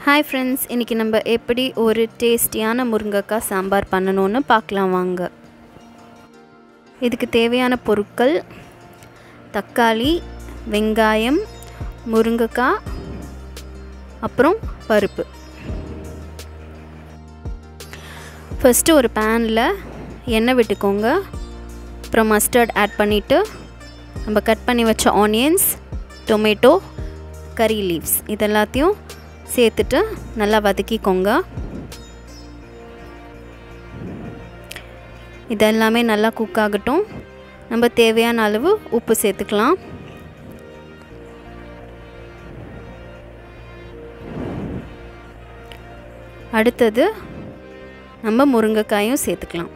hi friends இன்றைக்கி நம்ம எப்படி ஒரு டேஸ்டியான முருங்கைக்காய் சாம்பார் பண்ணணும்னு பார்க்கலாம் வாங்க இதுக்கு தேவையான பொருட்கள் தக்காளி வெங்காயம் முருங்கைக்காய் அப்புறம் பருப்பு ஃபஸ்ட்டு ஒரு பேனில் எண்ணெய் விட்டுக்கோங்க அப்புறம் மஸ்டர்ட் ஆட் பண்ணிவிட்டு நம்ம கட் பண்ணி வச்ச ஆனியன்ஸ் டொமேட்டோ கறி லீவ்ஸ் இதெல்லாத்தையும் சேர்த்துட்டு நல்லா வதக்கிக்கோங்க இதெல்லாமே நல்லா குக் ஆகட்டும் நம்ம தேவையான அளவு உப்பு சேர்த்துக்கலாம் அடுத்தது நம்ம முருங்கைக்காயும் சேர்த்துக்கலாம்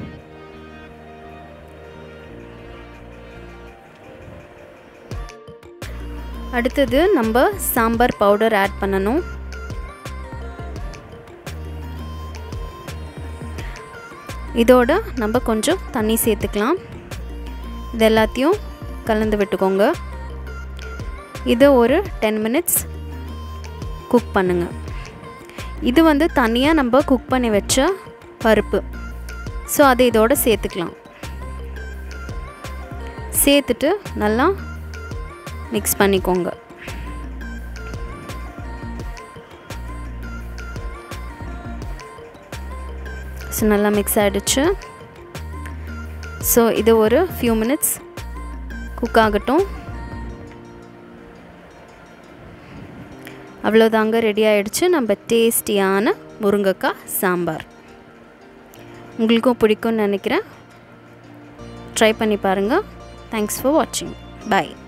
அடுத்தது நம்ம சாம்பார் பவுடர் ஆட் பண்ணணும் இதோட நம்ம கொஞ்சம் தண்ணி சேர்த்துக்கலாம் இது எல்லாத்தையும் கலந்து விட்டுக்கோங்க இதை ஒரு டென் மினிட்ஸ் குக் பண்ணுங்கள் இது வந்து தனியாக நம்ம குக் பண்ணி வச்ச பருப்பு ஸோ அதை இதோட சேர்த்துக்கலாம் சேர்த்துட்டு நல்லா மிக்ஸ் பண்ணிக்கோங்க ஸோ நல்லா மிக்ஸ் ஆகிடுச்சு ஸோ இது ஒரு ஃபியூ மினிட்ஸ் குக் ஆகட்டும் அவ்வளோதாங்க ரெடி ஆகிடுச்சு நம்ம டேஸ்டியான முருங்கைக்காய் சாம்பார் உங்களுக்கும் பிடிக்கும்னு நினைக்கிறேன் ட்ரை பண்ணி பாருங்கள் தேங்க்ஸ் ஃபார் வாட்சிங் பாய்